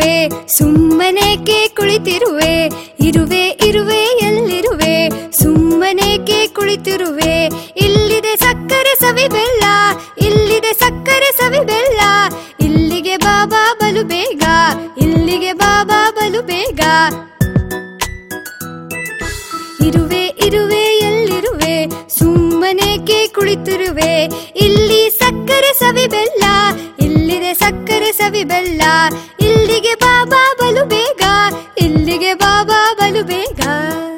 ಸುಮ್ಮನೇಕೆ ಕುಳಿತಿರುವೆ ಇರುವೆ ಇರುವೆ ಎಲ್ಲಿರುವೆ ಸುಮ್ಮನೇಕೆ ಕುಳಿತಿರುವೆ ಇಲ್ಲಿದೆ ಸಕ್ಕರೆ ಸವಿ ಬೆಲ್ಲ ಇಲ್ಲಿದೆ ಸಕ್ಕರೆ ಸವಿ ಬೆಲ್ಲ ಇಲ್ಲಿಗೆ ಬಾಬಾ ಬಲು ಬೇಗ ಇಲ್ಲಿಗೆ ಬಾಬಾ ಬಲು ಬೇಗ ಇರುವೆ ಇರುವೆ ಎಲ್ಲಿರುವೆ ಸುಮ್ಮನೇಕೆ ಕುಳಿತಿರುವೆ ಇಲ್ಲಿ ಸಕ್ಕರೆ ಸವಿ ಬೆಲ್ಲ ಇಲ್ಲಿದೆ ಸಕ್ಕರೆ ಸವಿ ಬೆಲ್ಲ ಇಲ್ಲಿಗೆ ಬಾಬಾ ಬಲು ಬೇಗ ಇಲ್ಲಿಗೆ ಬಾಬಾ ಬಲು ಬೇಗ